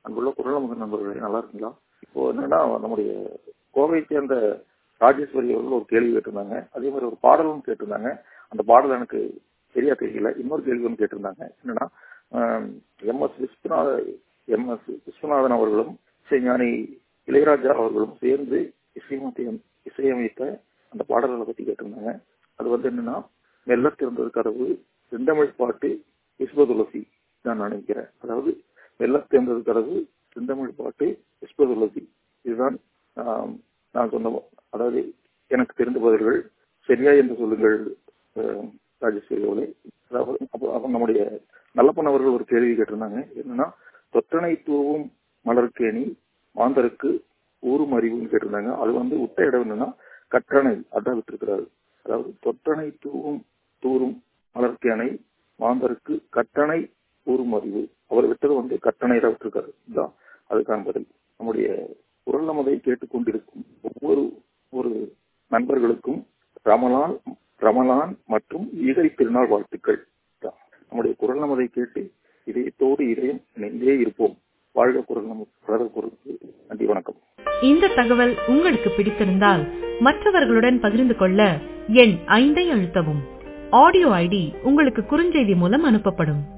அன்புள்ள குரலமுக நண்பர்களே நல்லா இருக்குங்களா இப்போ என்னன்னா நம்முடைய கோவை சேர்ந்த ராஜேஸ்வரி அவர்கள் ஒரு கேள்வி கேட்டிருந்தாங்க அதே மாதிரி ஒரு பாடலும் கேட்டிருந்தாங்க அந்த பாடல் எனக்கு சரியா தெரியல இன்னொரு கேள்வி ஒன்று கேட்டிருந்தாங்க என்னன்னா M S Viswanatha M S Viswanathan அவர்களும் இசைஞானி இளையராஜா அவர்களும் சேர்ந்து இசையமைத்த இசையமைத்த அந்த பாடல்களை பத்தி கேட்டிருந்தாங்க அது வந்து என்னன்னா மெல்ல திறந்தது கதவு செந்தமிழ் பாட்டு விஸ்வ துளசி தான் நான் நினைக்கிறேன் அதாவது மெல்ல திறந்தது கதவு செந்தமிழ் பாட்டு விஸ்வ துளசி இதுதான் நான் சொன்ன அதாவது எனக்கு தெரிந்த பதில்கள் சரியா என்று சொல்லுங்கள் ராஜேஸ்வரி அவர்களே அதாவது அப்போ நம்முடைய நல்லப்பன் அவர்கள் ஒரு கேள்வி கேட்டிருந்தாங்க என்னன்னா தொற்றனை தூவும் மலர்கேணி மாந்தருக்கு ஊரும் அறிவுன்னு கேட்டிருந்தாங்க அது வந்து விட்ட இடம் என்னன்னா கற்றணை அதான் விட்டுருக்கிறாரு அதாவது தொற்றனை தூவும் தூரும் மலர்கேணை மாந்தருக்கு கட்டணை ஊரும் அறிவு அவர் விட்டது வந்து கட்டணை தான் விட்டுருக்காரு இதுதான் அதுக்கான பதில் நம்முடைய குரல் நமதை கேட்டுக்கொண்டிருக்கும் ஒவ்வொரு ஒரு நண்பர்களுக்கும் ரமலான் ரமலான் மற்றும் ஈகை திருநாள் வாழ்த்துக்கள் நம்முடைய குரல் நமதை கேட்டு இதயத்தோடு இதயம் இணைந்தே இருப்போம் வாழ்க குரல் நம்ம வளர குரலுக்கு நன்றி வணக்கம் இந்த தகவல் உங்களுக்கு பிடித்திருந்தால் மற்றவர்களுடன் பகிர்ந்து கொள்ள எண் ஐந்தை அழுத்தவும் ஆடியோ ஐடி உங்களுக்கு குறுஞ்செய்தி மூலம் அனுப்பப்படும்